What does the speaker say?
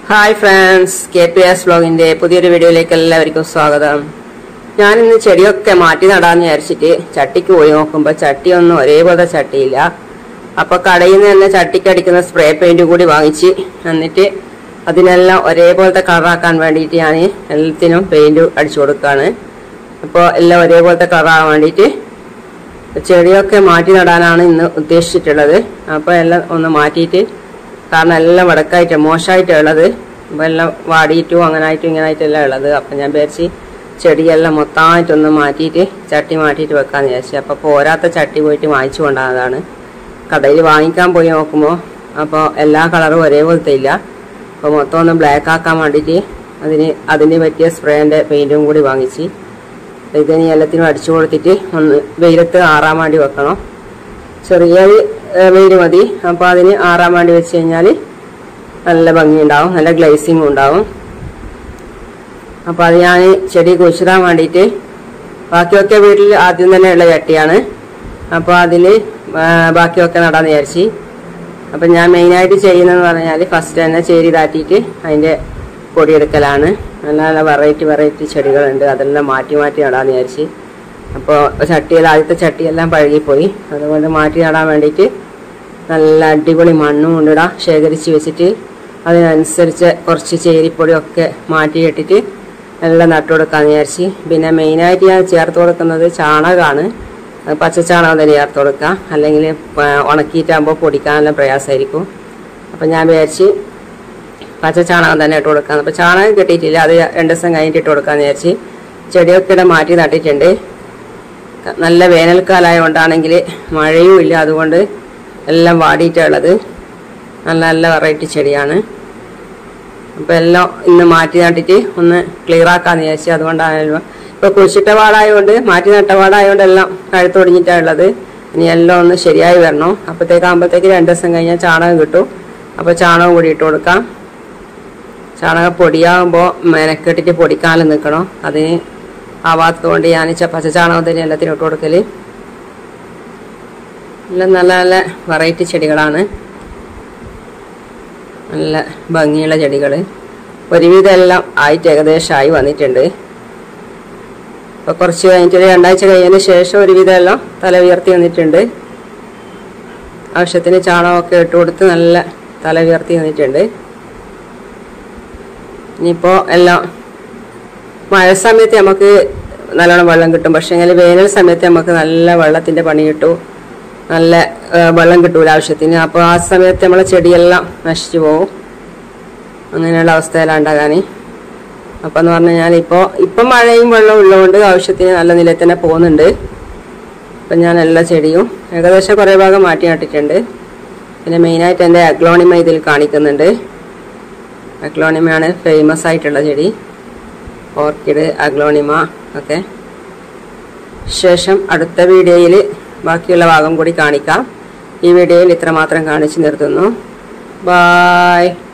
hi friends K P S ബ്ലോഗിന്റെ പുതിയൊരു വീഡിയോയിലേക്ക് എല്ലാവർക്കും സ്വാഗതം ഞാൻ ഇന്ന് ചെടിയൊക്കെ മാറ്റി നടാന്ന് വിചാരിച്ചിട്ട് ചട്ടിക്ക് പോയി നോക്കുമ്പോൾ ചട്ടിയൊന്നും ഒരേപോലെ ചട്ടിയില്ല അപ്പൊ കടയിൽ നിന്ന് തന്നെ ചട്ടിക്ക് അടിക്കുന്ന സ്പ്രേ പെയിന്റ് കൂടി വാങ്ങിച്ച് എന്നിട്ട് അതിനെല്ലാം ഒരേപോലത്തെ കളറാക്കാൻ വേണ്ടിയിട്ട് ഞാൻ എല്ലാത്തിനും പെയിന്റ് അടിച്ചു കൊടുക്കുകയാണ് അപ്പോൾ എല്ലാം ഒരേപോലത്തെ കളറാകാൻ വേണ്ടിയിട്ട് ചെടിയൊക്കെ മാറ്റി നടാനാണ് ഇന്ന് ഉദ്ദേശിച്ചിട്ടുള്ളത് അപ്പോൾ എല്ലാം ഒന്ന് മാറ്റിയിട്ട് കാരണം എല്ലാം വടക്കായിട്ട് മോശമായിട്ട് ഉള്ളത് അപ്പോൾ എല്ലാം വാടിയിട്ടും അങ്ങനായിട്ടും ഇങ്ങനായിട്ടെല്ലാം ഉള്ളത് അപ്പം ഞാൻ വിചാരിച്ച് ചെടിയെല്ലാം മൊത്തമായിട്ടൊന്ന് മാറ്റിയിട്ട് ചട്ടി മാറ്റിയിട്ട് വെക്കാന്ന് വിചാരിച്ചു അപ്പോൾ പോരാത്ത ചട്ടി പോയിട്ട് വാങ്ങിച്ചു കൊണ്ടാകുന്നതാണ് കടയിൽ വാങ്ങിക്കാൻ പോയി നോക്കുമ്പോൾ അപ്പോൾ എല്ലാ കളറും ഒരേപോലത്തെ ഇല്ല അപ്പോൾ മൊത്തം ഒന്ന് ബ്ലാക്ക് ആക്കാൻ വേണ്ടിയിട്ട് അതിന് അതിന് പറ്റിയ സ്പ്രേൻ്റെ പെയിൻറ്റും കൂടി വാങ്ങിച്ച് ഇതിന് എല്ലാത്തിനും അടിച്ചു കൊടുത്തിട്ട് ഒന്ന് വെയിലത്ത് ആറാൻ വേണ്ടി വെക്കണം ചെറിയൊരു വെയിൽ മതി അപ്പോൾ അതിന് ആറാൻ വേണ്ടി വെച്ച് കഴിഞ്ഞാൽ നല്ല ഭംഗി ഉണ്ടാവും നല്ല ഗ്ലേസിങ് ഉണ്ടാവും അപ്പോൾ അത് ഞാൻ ചെടി കുഴിച്ചിടാൻ വേണ്ടിയിട്ട് ബാക്കിയൊക്കെ വീട്ടിൽ ആദ്യം തന്നെ ഉള്ള ചട്ടിയാണ് അപ്പോൾ അതിൽ ബാക്കിയൊക്കെ നടാന്ന് വിചാരിച്ച് അപ്പം ഞാൻ മെയിനായിട്ട് ചെയ്യുന്നതെന്ന് പറഞ്ഞാൽ ഫസ്റ്റ് തന്നെ ചേരി താറ്റിയിട്ട് അതിൻ്റെ പൊടിയെടുക്കലാണ് നല്ല നല്ല വെറൈറ്റി വെറൈറ്റി ചെടികളുണ്ട് അതെല്ലാം മാറ്റി മാറ്റി നടാന്ന് വിചാരിച്ച് അപ്പോൾ ചട്ടിയിൽ ആദ്യത്തെ ചട്ടിയെല്ലാം പഴകിപ്പോയി അതുകൊണ്ട് മാറ്റി നടാൻ വേണ്ടിയിട്ട് നല്ല അടിപൊളി മണ്ണും കൊണ്ടിടാം ശേഖരിച്ച് വെച്ചിട്ട് അതിനനുസരിച്ച് കുറച്ച് ചേരിപ്പൊടിയൊക്കെ മാറ്റി ഇട്ടിട്ട് എല്ലാം നട്ടു കൊടുക്കാന്ന് വിചാരിച്ച് പിന്നെ മെയിനായിട്ട് ഞാൻ ചേർത്ത് കൊടുക്കുന്നത് ചാണകമാണ് അത് പച്ചച്ചാണകം തന്നെ ചേർത്ത് കൊടുക്കാം അല്ലെങ്കിൽ ഉണക്കിയിട്ടാകുമ്പോൾ പൊടിക്കാനെല്ലാം പ്രയാസമായിരിക്കും അപ്പം ഞാൻ വിചാരിച്ച് പച്ച ചാണകം തന്നെ ഇട്ട് കൊടുക്കാം അപ്പോൾ ചാണകം കിട്ടിയിട്ടില്ല അത് രണ്ട് ദിവസം കഴിഞ്ഞിട്ട് ഇട്ട് കൊടുക്കാമെന്ന് വിചാരിച്ച് ചെടിയൊക്കെ ഇവിടെ മാറ്റി നട്ടിട്ടുണ്ട് നല്ല വേനൽക്കാലമായതുകൊണ്ടാണെങ്കിൽ മഴയും ഇല്ല അതുകൊണ്ട് എല്ലാം വാടിയിട്ടുള്ളത് നല്ല നല്ല വെറൈറ്റി ചെടിയാണ് അപ്പോൾ എല്ലാം ഇന്ന് മാറ്റി നട്ടിട്ട് ഒന്ന് ക്ലിയർ ആക്കാന്ന് വിചാരിച്ചു അതുകൊണ്ടാണല്ലോ ഇപ്പോൾ കുഴിച്ചിട്ട പാടായതുകൊണ്ട് മാറ്റി നട്ട പാടായതുകൊണ്ട് എല്ലാം കഴുത്തൊടിഞ്ഞിട്ടാണ് ഉള്ളത് ഇനി എല്ലാം ഒന്ന് ശരിയായി വരണം അപ്പോഴത്തേക്കാകുമ്പോഴത്തേക്ക് രണ്ട് ദിവസം കഴിഞ്ഞാൽ ചാണകം കിട്ടും അപ്പോൾ ചാണകം കൂടി ഇട്ട് കൊടുക്കാം ചാണകം പൊടിയാകുമ്പോൾ മെനക്കെട്ടിട്ട് പൊടിക്കാനും നിൽക്കണം അതിന് ആവാത്തത് കൊണ്ട് ഞാൻ പച്ച ചാണകം തന്നെ എല്ലാത്തിനും ഇട്ട് കൊടുക്കൽ എല്ലാം നല്ല നല്ല വെറൈറ്റി ചെടികളാണ് നല്ല ഭംഗിയുള്ള ചെടികൾ ഒരുവിധം എല്ലാം ആയിട്ട് ഏകദേശമായി വന്നിട്ടുണ്ട് അപ്പോൾ കുറച്ച് കഴിഞ്ഞിട്ട് ഒരു രണ്ടാഴ്ച കഴിഞ്ഞതിന് ശേഷം ഒരുവിധം എല്ലാം തല ഉയർത്തി വന്നിട്ടുണ്ട് ആവശ്യത്തിന് ചാണകമൊക്കെ ഇട്ട് കൊടുത്ത് നല്ല തല ഉയർത്തി വന്നിട്ടുണ്ട് ഇനിയിപ്പോൾ എല്ലാം മഴ സമയത്ത് നമുക്ക് നല്ലോണം വെള്ളം കിട്ടും പക്ഷേ എങ്കിൽ വേനൽ സമയത്ത് നമുക്ക് നല്ല വെള്ളത്തിൻ്റെ പണി കിട്ടും നല്ല വെള്ളം കിട്ടൂല ആവശ്യത്തിന് അപ്പോൾ ആ സമയത്ത് നമ്മളെ ചെടിയെല്ലാം നശിച്ചു പോകും അങ്ങനെയുള്ള അവസ്ഥയിലാണ് ഉണ്ടാകാൻ അപ്പം എന്ന് പറഞ്ഞു കഴിഞ്ഞാൽ ഇപ്പോൾ ഇപ്പം മഴയും വെള്ളവും ഉള്ളതുകൊണ്ട് ആവശ്യത്തിന് നല്ല നിലയിൽ തന്നെ പോകുന്നുണ്ട് അപ്പം ഞാൻ എല്ലാ ചെടിയും ഏകദേശം കുറേ ഭാഗം മാറ്റി നട്ടിട്ടുണ്ട് പിന്നെ മെയിനായിട്ട് എൻ്റെ അഗ്ലോണിമ ഇതിൽ കാണിക്കുന്നുണ്ട് അഗ്ലോണിമയാണ് ഫേമസ് ആയിട്ടുള്ള ചെടി ഓർക്കിഡ് അഗ്ലോണിമ ഒക്കെ ശേഷം അടുത്ത വീഡിയോയിൽ ബാക്കിയുള്ള ഭാഗം കൂടി കാണിക്കാം ഈ വീഡിയോയിൽ ഇത്രമാത്രം കാണിച്ചു നിർത്തുന്നു ബായ്